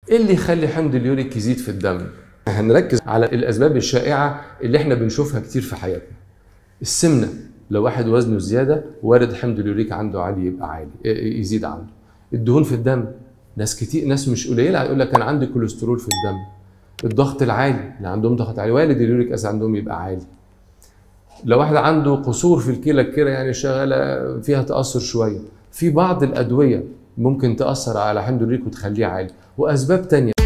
ايه اللي يخلي حمض اليوريك يزيد في الدم هنركز على الاسباب الشائعه اللي احنا بنشوفها كتير في حياتنا السمنه لو واحد وزنه زياده وارد حمض اليوريك عنده عالي يبقى عالي يزيد عنده الدهون في الدم ناس كتير ناس مش قليله هيقول لك انا عندي كوليسترول في الدم الضغط العالي اللي عندهم ضغط عالي وارد اليوريك اسيد عندهم يبقى عالي لو واحد عنده قصور في الكلى الكلى يعني شغاله فيها تاثر شويه في بعض الادويه ممكن تاثر على حمض اليوريك وتخليه عالي واسباب تانية